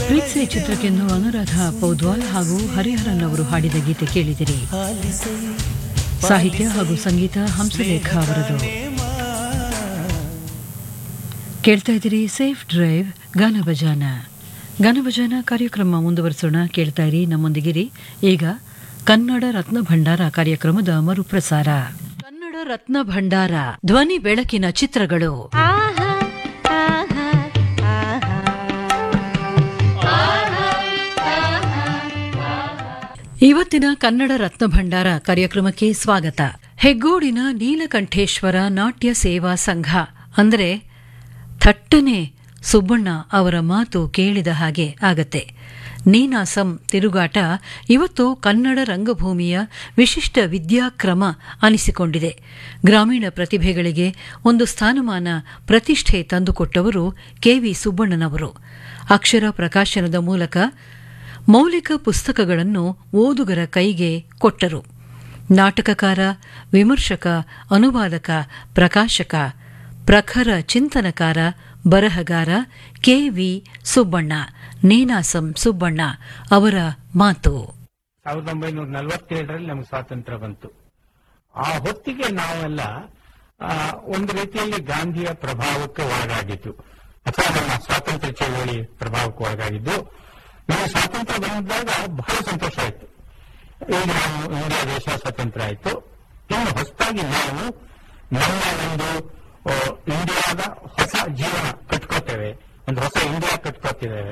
ಪ್ರೀತ್ಸೆ ಚಿತ್ರಕ್ಕೆಂದು ಅನುರಾಧ ಪೌದ್ವಾಲ್ ಹಾಗೂ ಹರಿಹರನ್ ಅವರು ಹಾಡಿದ ಗೀತೆ ಕೇಳಿದಿರಿ ಸಾಹಿತ್ಯ ಹಾಗೂ ಸಂಗೀತ ಹಂಸಲೇಖ ಅವರದು ಕೇಳ್ತಾ ಇದ್ದೀರಿ ಸೇಫ್ ಡ್ರೈವ್ ಗಾನಭಜಾನ ಗಾನಭಜಾನ ಕಾರ್ಯಕ್ರಮ ಮುಂದುವರಿಸೋಣ ಕೇಳ್ತಾ ಇರಿ ನಮ್ಮೊಂದಿಗಿರಿ ಈಗ ಕನ್ನಡ ರತ್ನ ಭಂಡಾರ ಕಾರ್ಯಕ್ರಮದ ಮರುಪ್ರಸಾರ ಕನ್ನಡ ರತ್ನ ಭಂಡಾರ ಧ್ವನಿ ಬೆಳಕಿನ ಚಿತ್ರಗಳು ಆಹಾ ಆಹಾ ಆಹಾ ಇವತ್ತಿನ ಕನ್ನಡ ರತ್ನ ಭಂಡಾರ ಕಾರ್ಯಕ್ರಮಕ್ಕೆ ಸ್ವಾಗತ ಹೆಗ್ಗೋಡಿನ ನೀಲಕಂಠೇಶ್ವರ ನಾಟ್ಯ ಸೇವಾ ಸಂಘ ಅಂದರೆ ಥಟ್ಟನೆ ಸುಬ್ಬಣ್ಣ ಅವರ ಮಾತು ಕೇಳಿದ ಹಾಗೆ ಆಗತ್ತೆ ನೀನಾಸಂ ತಿರುಗಾಟ ಇವತ್ತು ಕನ್ನಡ ರಂಗಭೂಮಿಯ ವಿಶಿಷ್ಟ ವಿದ್ಯಾಕ್ರಮ ಅನಿಸಿಕೊಂಡಿದೆ ಗ್ರಾಮೀಣ ಪ್ರತಿಭೆಗಳಿಗೆ ಒಂದು ಸ್ಥಾನಮಾನ ಪ್ರತಿಷ್ಠೆ ತಂದುಕೊಟ್ಟವರು ಕೆವಿ ಸುಬ್ಬಣ್ಣನವರು ಅಕ್ಷರ ಪ್ರಕಾಶನದ ಮೂಲಕ ಮೌಲಿಕ ಪುಸ್ತಕಗಳನ್ನು ಓದುಗರ ಕೈಗೆ ಕೊಟ್ಟರು ನಾಟಕಕಾರ ವಿಮರ್ಶಕ ಅನುವಾದಕ ಪ್ರಕಾಶಕ ಪ್ರಖರ ಚಿಂತನಕಾರ ಬರಹಗಾರ ಕೆವಿ ಸುಬ್ಬಣ್ಣ ನೀನಾಸಂ ಸುಬ್ಬಣ್ಣ ಅವರ ಮಾತು ಸಾವಿರದ ಒಂಬೈನೂರ ನಲವತ್ತೇಳರಲ್ಲಿ ನಮ್ಗೆ ಸ್ವಾತಂತ್ರ್ಯ ಬಂತು ಆ ಹೊತ್ತಿಗೆ ನಾವೆಲ್ಲ ಆ, ಒಂದು ರೀತಿಯಲ್ಲಿ ಗಾಂಧಿಯ ಪ್ರಭಾವಕ್ಕೆ ಒಳಗಾಗಿತ್ತು ಅಥವಾ ನಮ್ಮ ಸ್ವಾತಂತ್ರ್ಯ ಚಳವಳಿ ಪ್ರಭಾವಕ್ಕೆ ಒಳಗಾಗಿದ್ದು ನಮಗೆ ಸ್ವಾತಂತ್ರ್ಯ ಬಂದಾಗ ಬಹಳ ಸಂತೋಷ ಆಯಿತು ಈಗ ನಾವು ಇಂಡಿಯಾ ದೇಶ ಸ್ವತಂತ್ರ ಆಯಿತು ಇನ್ನು ಹೊಸದಾಗಿ ನಾವು ನಮ್ಮ ಒಂದು ಆ, ಇಂಡಿಯಾದ ಹೊಸ ಜೀವನ ಕಟ್ಕೋತೇವೆ ಒಂದು ಹೊಸ ಇಂಡಿಯಾ ಕಟ್ಕೋತಿದ್ದೇವೆ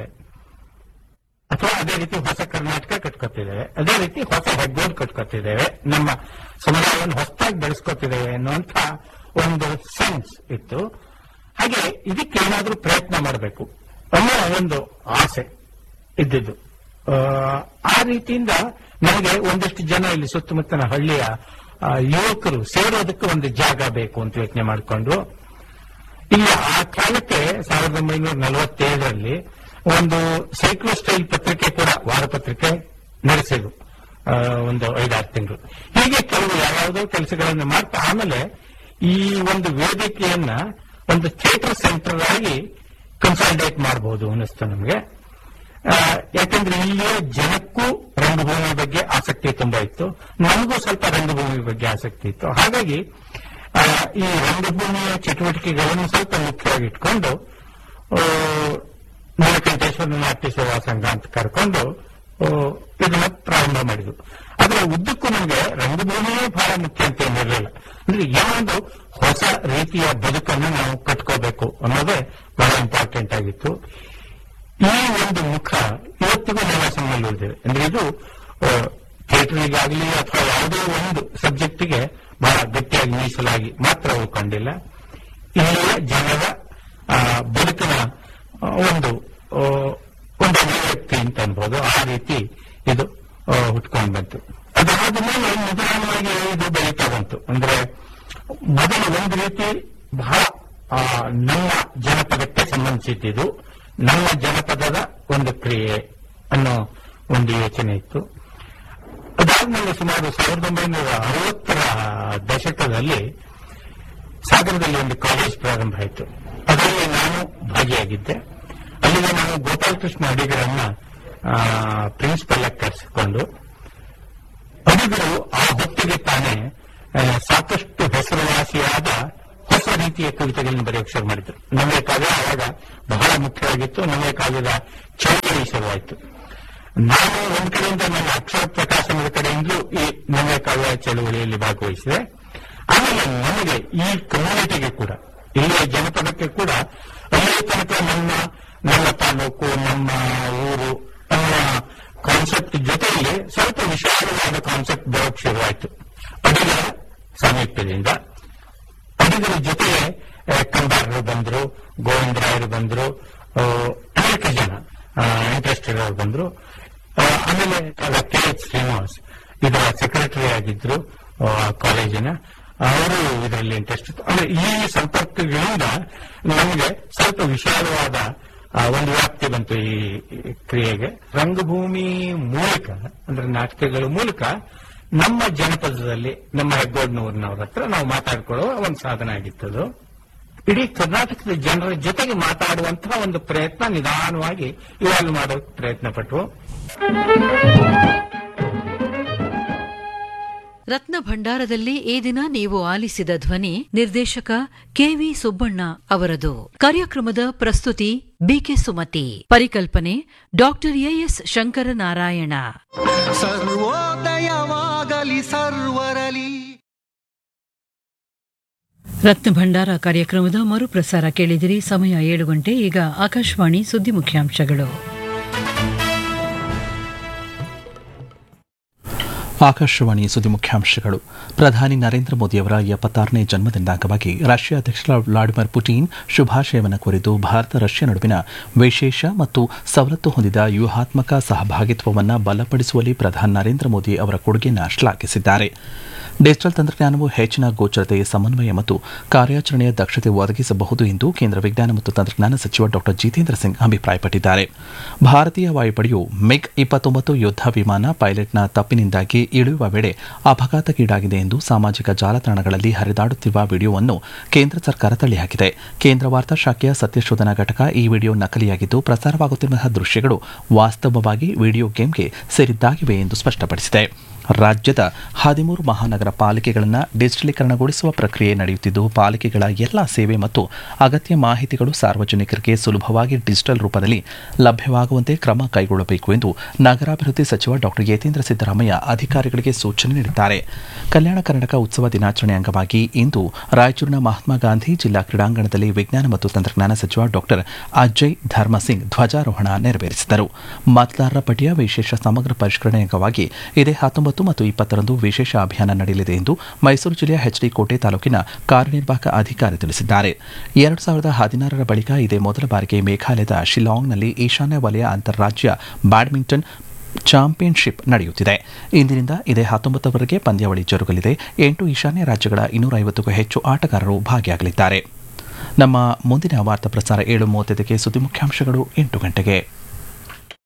ಅಥವಾ ಅದೇ ರೀತಿ ಹೊಸ ಕರ್ನಾಟಕ ಕಟ್ಕೊತಿದ್ದೇವೆ ಅದೇ ರೀತಿ ಹೊಸ ಹೆಗ್ಗೋಡ್ ಕಟ್ಕೊತಿದ್ದೇವೆ ನಮ್ಮ ಸಮುದಾಯವನ್ನು ಹೊಸದಾಗಿ ಬೆಳೆಸ್ಕೊತಿದ್ದೇವೆ ಅನ್ನುವಂಥ ಒಂದು ಸೆನ್ಸ್ ಇತ್ತು ಹಾಗೆ ಇದಕ್ಕೆ ಏನಾದ್ರೂ ಪ್ರಯತ್ನ ಮಾಡಬೇಕು ಅನ್ನೋ ಒಂದು ಆಸೆ ಇದ್ದಿದ್ದು ಆ, ಆ ರೀತಿಯಿಂದ ನನಗೆ ಒಂದಷ್ಟು ಜನ ಇಲ್ಲಿ ಸುತ್ತಮುತ್ತಲ ಹಳ್ಳಿಯ ಆ, ಯುವಕರು ಸೇರೋದಕ್ಕೆ ಒಂದು ಜಾಗ ಬೇಕು ಅಂತ ಯೋಚನೆ ಮಾಡಿಕೊಂಡು ಇಲ್ಲ ಆ ಕಾಲಕ್ಕೆ ಸಾವಿರದ ಒಂಬೈನೂರ ನಲವತ್ತೇಳರಲ್ಲಿ ಒಂದು ಸೈಕ್ಲೋ ಸ್ಟೈಲ್ ಪತ್ರಿಕೆ ಕೂಡ ವಾರಪತ್ರಿಕೆ ನಡೆಸಿದ್ರು ಆ, ಒಂದು ಐದಾರು ತಿಂಗಳು ಹೀಗೆ ಕೆಲವು ಯಾವ್ಯಾವುದೋ ಕೆಲಸಗಳನ್ನು ಮಾಡ್ತಾ ಆಮೇಲೆ ಈ ಒಂದು ವೇದಿಕೆಯನ್ನ ಒಂದು ಥಿಯೇಟರ್ ಸೆಂಟರ್ ಆಗಿ ಕನ್ಸಾಲಿಡೇಟ್ ಮಾಡಬಹುದು ಅನ್ನಿಸ್ತು ನಮಗೆ ಆ, ಯಾಕಂದ್ರೆ ಇಲ್ಲಿಯ ಜನಕ್ಕೂ ರಂಗಭೂಮಿ ಬಗ್ಗೆ ಆಸಕ್ತಿ ತುಂಬಾ ಇತ್ತು ನನಗೂ ಸ್ವಲ್ಪ ರಂಗಭೂಮಿ ಬಗ್ಗೆ ಆಸಕ್ತಿ ಇತ್ತು ಹಾಗಾಗಿ ಆ, ಈ ರಂಗಭೂಮಿಯ ಚಟುವಟಿಕೆಗಳನ್ನು ಸ್ವಲ್ಪ ಮುಖ್ಯವಾಗಿ ಇಟ್ಕೊಂಡು ಆ, ನೀಲಕಂಠೇಶ್ವರ ನಾಟ್ಯ ಸೇವಾ ಸಂಘ ಅಂತ ಕರ್ಕೊಂಡು ಆ, ಇದನ್ನ ಪ್ರಾರಂಭ ಮಾಡಿದ್ರು ಆದ್ರೆ ಉದ್ದಕ್ಕೂ ನಮಗೆ ರಂಗಭೂಮಿಯೇ ಬಹಳ ಮುಖ್ಯ ಅಂತ ಏನಿರಲಿಲ್ಲ ಅಂದ್ರೆ ಏನೊಂದು ಹೊಸ ರೀತಿಯ ಬದುಕನ್ನು ನಾವು ಕಟ್ಕೋಬೇಕು ಅನ್ನೋದೇ ಬಹಳ ಇಂಪಾರ್ಟೆಂಟ್ ಆಗಿತ್ತು ಈ ಒಂದು ಮುಖ ಇವತ್ತಿಗೂ ನೆಲಸಮಲ್ಲಿ ಉಳಿದಿದೆ ಅಂದ್ರೆ ಇದು ಥಿಯೇಟರ್ಗಾಗಲಿ ಅಥವಾ ಯಾವುದೋ ಒಂದು ಸಬ್ಜೆಕ್ಟಿಗೆ ಬಹಳ ಗಟ್ಟಿಯಾಗಿ ಮೀಸಲಾಗಿ ಮಾತ್ರ ಉಳ್ಕೊಂಡಿಲ್ಲ ಇಲ್ಲಿಯ ಜನರ ಆ, ಬದುಕಿನ ಆ, ಒಂದು ಆ, ಒಂದು ಅಭಿವ್ಯಕ್ತಿ ಅಂತ ಅನ್ಬೋದು ಆ ರೀತಿ ಇದು ಹುಟ್ಕೊಂಡು ಬಂತು ಅದಾದ ಮೇಲೆ ನಿಧಾನವಾಗಿ ಇದು ಬೆಳೀತಾ ಬಂತು ಅಂದ್ರೆ ಮೊದಲು ಒಂದು ರೀತಿ ಬಹಳ ಆ, ನಮ್ಮ ಜನಪದಕ್ಕೆ ಸಂಬಂಧಿಸಿದ್ದು ನಮ್ಮ ಜನಪದದ ಒಂದು ಕ್ರಿಯೆ ಅನ್ನೋ ಒಂದು ಯೋಚನೆ ಇತ್ತು ಅದಾದ್ಮೇಲೆ ಸುಮಾರು ಸಾವಿರದ ಒಂಬೈನೂರ ಅರವತ್ತರ ದಶಕದಲ್ಲಿ ಸಾಗರದಲ್ಲಿ ಒಂದು ಕಾಲೇಜ್ ಪ್ರಾರಂಭ ಆಯಿತು ಅದರಲ್ಲಿ ನಾನು ಭಾಗಿಯಾಗಿದ್ದೆ ಅಲ್ಲಿಗೆ ನಾನು ಗೋಪಾಲಕೃಷ್ಣ ಅಡಿಗರನ್ನ ಪ್ರಿನ್ಸಿಪಲ್ ಆಗಿ ಕರೆಸಿಕೊಂಡು ಅಡಿಗರು ಆ ಹೊತ್ತಿಗೆ ತಾನೇ ಆ, ಸಾಕಷ್ಟು ಹೆಸರುವಾಸಿಯಾದ ಹೊಸ ರೀತಿಯ ಕವಿತೆಗಳನ್ನು ಬರೆಯೋಕೆ ಶುರು ಮಾಡಿದ್ರು ನಮಗೆ ಕಾವ್ಯ ಆವಾಗ ಬಹಳ ಮುಖ್ಯವಾಗಿತ್ತು ನಮಗೆ ಕಾವ್ಯದ ಚಳವಳಿ ಶುರುವಾಯಿತು ನಾನು ಒಂದ್ ಕಡೆಯಿಂದ ನನ್ನ ಅಕ್ಷರ ಪ್ರಕಾಶನದ ಕಡೆಯಿಂದಲೂ ಈ ನಮಗೆ ಕಾವ್ಯ ಚಳವಳಿಯಲ್ಲಿ ಭಾಗವಹಿಸಿದೆ ಆಮೇಲೆ ನಮಗೆ ಈ ಕಮ್ಯುನಿಟಿಗೆ ಕೂಡ ಇಲ್ಲಿಯ ಜನಪದಕ್ಕೆ ಕೂಡ ಅಲ್ಲಿ ತನಕ ನಮ್ಮ ನಮ್ಮ ತಾಲೂಕು ನಮ್ಮ ಊರು ನಮ್ಮ ಕಾನ್ಸೆಪ್ಟ್ ಜೊತೆಯಲ್ಲಿ ಸ್ವಲ್ಪ ವಿಶಾಲವಾದ ಕಾನ್ಸೆಪ್ಟ್ ಬರೋಕ್ ಶುರುವಾಯಿತು ಅಡಿಗರ ಸಾಮೀಪ್ಯದಿಂದ ಅಡಿಗರ ಜೊತೆಗೆ ಆ, ಕಂಬಾರರು ಬಂದ್ರು ಗೋವಿಂದರಾಯರು ಬಂದ್ರು ಆ, ಅನೇಕ ಜನ ಇಂಟ್ರೆಸ್ಟ್ ಇರೋರು ಬಂದ್ರು ಆ, ಆಮೇಲೆ ಕೆ ಎಚ್ ಶ್ರೀನಿವಾಸ್ ಇದರ ಸೆಕ್ರೆಟರಿ ಆಗಿದ್ರು ಆ, ಕಾಲೇಜಿನ ಅವರು ಇದರಲ್ಲಿ ಇಂಟ್ರೆಸ್ಟ್ ಇತ್ತು ಅಂದ್ರೆ ಈ ಸಂಪರ್ಕಗಳಿಂದ ನಮಗೆ ಸ್ವಲ್ಪ ವಿಶಾಲವಾದ ಆ, ಒಂದು ವ್ಯಾಪ್ತಿ ಬಂತು ಈ ಈ ಕ್ರಿಯೆಗೆ ರಂಗಭೂಮಿ ಮೂಲಕ ಅಂದ್ರೆ ನಾಟಕಗಳ ಮೂಲಕ ನಮ್ಮ ಜನಪದದಲ್ಲಿ ನಮ್ಮ ಹೆಗ್ಗೋಡ್ನೂರಿನವ್ರ ಹತ್ರ ನಾವು ಮಾತಾಡ್ಕೊಳ್ಳೋ ಒಂದು ಸಾಧನ ಆಗಿತ್ತದು ಇಡೀ ಕರ್ನಾಟಕದ ಜನರ ಜೊತೆಗೆ ಮಾತಾಡುವಂತಹ ಒಂದು ಪ್ರಯತ್ನ ನಿಧಾನವಾಗಿ ಇವಾಲ್ವ್ ಮಾಡೋ ಪ್ರಯತ್ನ ಪಟ್ಟವು ರತ್ನ ಭಂಡಾರದಲ್ಲಿ ಈ ದಿನ ನೀವು ಆಲಿಸಿದ ಧ್ವನಿ ನಿರ್ದೇಶಕ ಕೆವಿ ಸುಬ್ಬಣ್ಣ ಅವರದು ಕಾರ್ಯಕ್ರಮದ ಪ್ರಸ್ತುತಿ ಬಿಕೆ ಸುಮತಿ ಪರಿಕಲ್ಪನೆ ಡಾಕ್ಟರ್ ಎಎಸ್ ಶಂಕರನಾರಾಯಣ ಸರ್ವೋದಯವಾಗಲಿ ಸರ್ವರಲಿ ರತ್ನ ಭಂಡಾರ ಕಾರ್ಯಕ್ರಮದ ಮರುಪ್ರಸಾರ ಕೇಳಿದಿರಿ ಸಮಯ ಏಳು ಗಂಟೆ ಈಗ ಆಕಾಶವಾಣಿ ಸುದ್ದಿ ಮುಖ್ಯಾಂಶಗಳು ಆಕಾಶವಾಣಿ ಸುದ್ದಿ ಮುಖ್ಯಾಂಶಗಳು ಪ್ರಧಾನಿ ನರೇಂದ್ರ ಮೋದಿಯವರ ಎಪ್ಪತ್ತಾರನೇ ಜನ್ಮದಿನದ ಅಂಗವಾಗಿ ರಷ್ಯಾ ಅಧ್ಯಕ್ಷ ವ್ಲಾಡಿಮಿರ್ ಪುಟಿನ್ ಶುಭಾಶಯವನ್ನು ಕೋರಿದ್ದು ಭಾರತ ರಷ್ಯಾ ನಡುವಿನ ವಿಶೇಷ ಮತ್ತು ಸವಲತ್ತು ಹೊಂದಿದ ವ್ಯೂಹಾತ್ಮಕ ಸಹಭಾಗಿತ್ವವನ್ನು ಬಲಪಡಿಸುವಲ್ಲಿ ಪ್ರಧಾನಿ ನರೇಂದ್ರ ಮೋದಿ ಅವರ ಕೊಡುಗೆಯನ್ನು ಶ್ಲಾಘಿಸಿದ್ದಾರೆ ಡಿಜಿಟಲ್ ತಂತ್ರಜ್ಞಾನವು ಹೆಚ್ಚಿನ ಗೋಚರತೆ ಸಮನ್ವಯ ಮತ್ತು ಕಾರ್ಯಾಚರಣೆಯ ದಕ್ಷತೆ ಒದಗಿಸಬಹುದು ಎಂದು ಕೇಂದ್ರ ವಿಜ್ಞಾನ ಮತ್ತು ತಂತ್ರಜ್ಞಾನ ಸಚಿವ ಡಾ ಜಿತೇಂದ್ರ ಸಿಂಗ್ ಅಭಿಪ್ರಾಯಪಟ್ಟಿದ್ದಾರೆ ಭಾರತೀಯ ವಾಯುಪಡೆಯು ಮಿಗ್ ಇಪ್ಪತ್ತೊಂಬತ್ತು ಯುದ್ಧ ವಿಮಾನ ಪೈಲಟ್ನ ತಪ್ಪಿನಿಂದಾಗಿ ಇಳಿಯುವ ವೇಳೆ ಅಪಘಾತಕ್ಕೀಡಾಗಿದೆ ಎಂದು ಸಾಮಾಜಿಕ ಜಾಲತಾಣಗಳಲ್ಲಿ ಹರಿದಾಡುತ್ತಿರುವ ವಿಡಿಯೋವನ್ನು ಕೇಂದ್ರ ಸರ್ಕಾರ ತಳ್ಳಿಹಾಕಿದೆ ಕೇಂದ್ರ ವಾರ್ತಾ ಶಾಖೆಯ ಸತ್ಯಶೋಧನಾ ಘಟಕ ಈ ವಿಡಿಯೋ ನಕಲಿಯಾಗಿದ್ದು ಪ್ರಸಾರವಾಗುತ್ತಿರುವ ದೃಶ್ಯಗಳು ವಾಸ್ತವವಾಗಿ ವಿಡಿಯೋ ಗೇಮ್ಗೆ ಸೇರಿದ್ದಾಗಿವೆ ಎಂದು ಸ್ಪಷ್ಟಪಡಿಸಿದೆ ರಾಜ್ಯದ ಹದಿಮೂರು ಮಹಾನಗರ ಪಾಲಿಕೆಗಳನ್ನು ಡಿಜಿಟಲೀಕರಣಗೊಳಿಸುವ ಪ್ರಕ್ರಿಯೆ ನಡೆಯುತ್ತಿದ್ದು ಪಾಲಿಕೆಗಳ ಎಲ್ಲಾ ಸೇವೆ ಮತ್ತು ಅಗತ್ಯ ಮಾಹಿತಿಗಳು ಸಾರ್ವಜನಿಕರಿಗೆ ಸುಲಭವಾಗಿ ಡಿಜಿಟಲ್ ರೂಪದಲ್ಲಿ ಲಭ್ಯವಾಗುವಂತೆ ಕ್ರಮ ಕೈಗೊಳ್ಳಬೇಕು ಎಂದು ನಗರಾಭಿವೃದ್ಧಿ ಸಚಿವ ಡಾ ಯತೀಂದ್ರ ಸಿದ್ದರಾಮಯ್ಯ ಅಧಿಕಾರಿಗಳಿಗೆ ಸೂಚನೆ ನೀಡಿದ್ದಾರೆ ಕಲ್ಯಾಣ ಕರ್ನಾಟಕ ಉತ್ಸವ ದಿನಾಚರಣೆ ಅಂಗವಾಗಿ ಇಂದು ರಾಯಚೂರಿನ ಮಹಾತ್ಮ ಗಾಂಧಿ ಜಿಲ್ಲಾ ಕ್ರೀಡಾಂಗಣದಲ್ಲಿ ವಿಜ್ಞಾನ ಮತ್ತು ತಂತ್ರಜ್ಞಾನ ಸಚಿವ ಡಾ ಅಜಯ್ ಧರ್ಮಸಿಂಗ್ ಧ್ವಜಾರೋಹಣ ನೆರವೇರಿಸಿದರು ಮತದಾರರ ಪಟ್ಟಿಯ ವಿಶೇಷ ಸಮಗ್ರ ಪರಿಷ್ಕರಣೆ ಅಂಗವಾಗಿ ಇದೇ ಹತ್ತೊಂಬತ್ತು ಮತ್ತು ಇಪ್ಪತ್ತರಂದು ವಿಶೇಷ ಅಭಿಯಾನ ನಡೆಯಲಿದೆ ಎಂದು ಮೈಸೂರು ಜಿಲ್ಲೆಯ ಎಚ್ಡಿ ಕೋಟೆ ತಾಲೂಕಿನ ಕಾರ್ಯನಿರ್ವಾಹಕ ಅಧಿಕಾರಿ ತಿಳಿಸಿದ್ದಾರೆ ಎರಡು ಸಾವಿರದ ಹದಿನಾರರ ಬಳಿಕ ಇದೇ ಮೊದಲ ಬಾರಿಗೆ ಮೇಘಾಲಯದ ಶಿಲಾಂಗ್ನಲ್ಲಿ ಈಶಾನ್ಯ ವಲಯ ಅಂತಾರಾಜ್ಯ ಬ್ಯಾಡ್ಮಿಂಟನ್ ಚಾಂಪಿಯನ್ಶಿಪ್ ನಡೆಯುತ್ತಿದೆ ಇಂದಿನಿಂದ ಇದೇ ಹತ್ತೊಂಬತ್ತರವರೆಗೆ ಪಂದ್ಯಾವಳಿ ಜರುಗಲಿದೆ ಎಂಟು ಈಶಾನ್ಯ ರಾಜ್ಯಗಳ ಇನ್ನೂರ ಐವತ್ತಕ್ಕೂ ಹೆಚ್ಚು ಆಟಗಾರರು ಭಾಗಿಯಾಗಲಿದ್ದಾರೆ ನಮ್ಮ ಮುಂದಿನ ವಾರ್ತಾ ಪ್ರಸಾರ ಏಳು ಮೂವತ್ತೈದಕ್ಕೆ ಸುದ್ದಿ ಮುಖ್ಯಾಂಶಗಳು ಎಂಟು ಗಂಟೆಗೆ